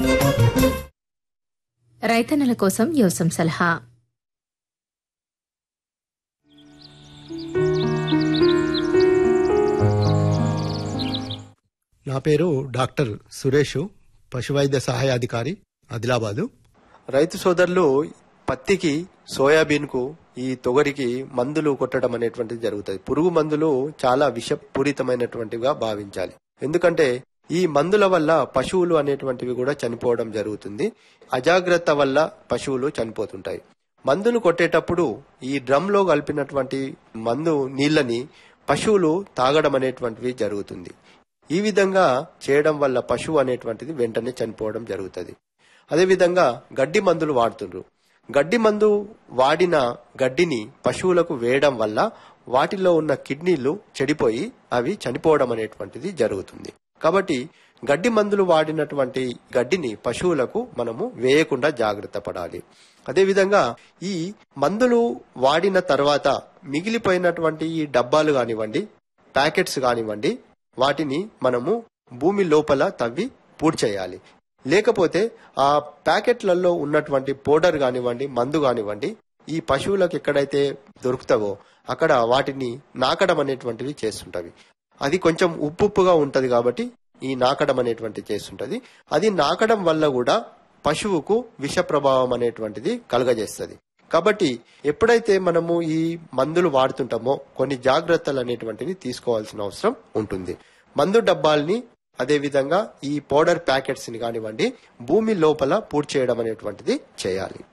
రైతన్నల కోసం యోసం సలహా నా పేరు డాక్టర్ సురేష్ పశువైద్య సహాయాధికారి ఆదిలాబాదు రైతు సోదరులు పత్తికి సోయాబీన్ కు ఈ తొగరికి మందులు కొట్టడం అనేటువంటిది జరుగుతుంది పురుగు మందులు చాలా విషపూరితమైనటువంటివిగా భావించాలి ఎందుకంటే ఈ మందుల వల్ల పశువులు అనేటువంటివి కూడా చనిపోవడం జరుగుతుంది అజాగ్రత్త వల్ల పశువులు చనిపోతుంటాయి మందులు కొట్టేటప్పుడు ఈ డ్రమ్ లో కలిపినటువంటి మందు నీళ్ళని పశువులు తాగడం అనేటువంటివి జరుగుతుంది ఈ విధంగా చేయడం వల్ల పశువు అనేటువంటిది వెంటనే చనిపోవడం జరుగుతుంది అదేవిధంగా గడ్డి మందులు వాడుతుండ్రు గడ్డి మందు వాడిన గడ్డిని పశువులకు వేయడం వల్ల వాటిలో ఉన్న కిడ్నీలు చెడిపోయి అవి చనిపోవడం అనేటువంటిది జరుగుతుంది కాబట్టి గడ్డి మందులు వాడినటువంటి గడ్డిని పశువులకు మనము వేయకుండా జాగ్రత్త పడాలి అదేవిధంగా ఈ మందులు వాడిన తర్వాత మిగిలిపోయినటువంటి ఈ డబ్బాలు కానివ్వండి ప్యాకెట్స్ కానివ్వండి వాటిని మనము భూమి లోపల తవ్వి పూడ్ చేయాలి లేకపోతే ఆ ప్యాకెట్లలో ఉన్నటువంటి పౌడర్ కానివ్వండి మందు కానివ్వండి ఈ పశువులకు ఎక్కడైతే దొరుకుతావో అక్కడ వాటిని నాకడం అనేటువంటివి చేస్తుంటవి అది కొంచెం ఉప్పు ఉప్పుగా ఉంటది కాబట్టి ఈ నాకడం అనేటువంటిది చేస్తుంటది అది నాకడం వల్ల కూడా పశువుకు విష ప్రభావం అనేటువంటిది కలుగజేస్తుంది కాబట్టి ఎప్పుడైతే మనము ఈ మందులు వాడుతుంటామో కొన్ని జాగ్రత్తలు అనేటువంటివి తీసుకోవాల్సిన అవసరం ఉంటుంది మందు డబ్బాల్ని అదేవిధంగా ఈ పౌడర్ ప్యాకెట్స్ ని కానివ్వండి భూమి లోపల పూర్తి చేయడం అనేటువంటిది చేయాలి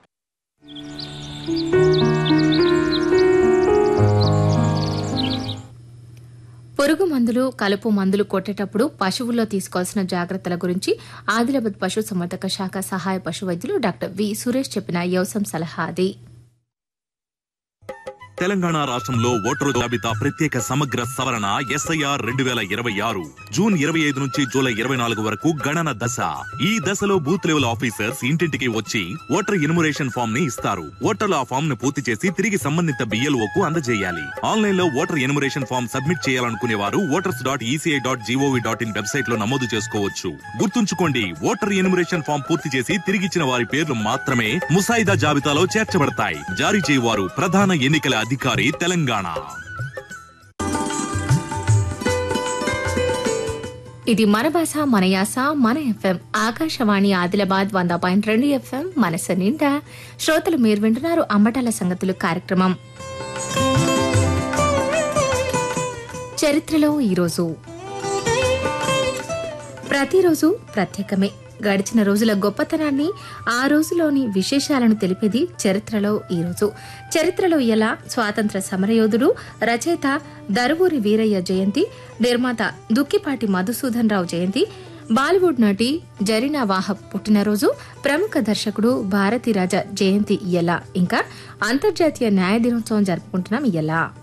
పురుగు మందులు కలుపు మందులు కొట్టేటప్పుడు పశువుల్లో తీసుకోవాల్సిన జాగ్రత్తల గురించి ఆదిలాబాద్ పశు సంవర్ధక శాఖ సహాయ పశు వైద్యులు డాక్టర్ వి సురేష్ చెప్పిన యోసం సలహా అది తెలంగాణ రాష్ట్రంలో ఓటరు జాబితా ప్రత్యేక సమగ్ర సవరణ ఎస్ఐఆర్ రెండు వేల ఇరవై ఆరు జూన్ ఇరవై ఐదు నుంచి జూలై ఇరవై నాలుగు వరకు గణన దశ ఈ దశలో బూత్ లెవెల్ ఆఫీసర్స్ ఇంటింటికి వచ్చి ఓటర్ ఇనుమరేషన్ ఫామ్ ని ఇస్తారు ఓటర్లు ఆ ఫామ్ ను పూర్తి చేసి తిరిగి సంబంధిత బిఎల్ఓ కు అందజేయాలి ఆన్లైన్ లో ఓటర్ ఎనుమరేషన్ ఫామ్ సబ్మిట్ చేయాలనుకునే వారు voters dot ECI dot G O V dot in website లో నమోదు చేసుకోవచ్చు గుర్తుంచుకోండి ఓటర్ ఎనుమరేషన్ ఫామ్ పూర్తి చేసి తిరిగిచ్చిన వారి పేర్లు మాత్రమే ముసాయిదా జాబితాలో చేర్చబడతాయి జారీ చేయవారు ప్రధాన ఎన్నికల అధికారి తెలంగాణ ఇది మన భాష మన యాస మన ఎఫ్ఎం ఆకాశవాణి ఆదిలాబాద్ వంద పాయింట్ రెండు ఎఫ్ఎం మనసు నిండా శ్రోతలు మీరు వింటున్నారు అంబటాల సంగతులు కార్యక్రమం చరిత్రలో ఈరోజు ప్రతిరోజు ప్రత్యేకమే గడిచిన రోజుల గొప్పతనాన్ని ఆ రోజులోని విశేషాలను తెలిపేది చరిత్రలో ఈరోజు చరిత్రలో ఎలా స్వాతంత్ర సమరయోధుడు రచయిత దరువూరి వీరయ్య జయంతి నిర్మాత దుక్కిపాటి మధుసూదన్ రావు జయంతి బాలీవుడ్ నటి జరీనా వాహబ్ పుట్టినరోజు ప్రముఖ దర్శకుడు భారతీరాజా జయంతి ఎలా ఇంకా అంతర్జాతీయ న్యాయ దినోత్సవం జరుపుకుంటున్నాం ఎలా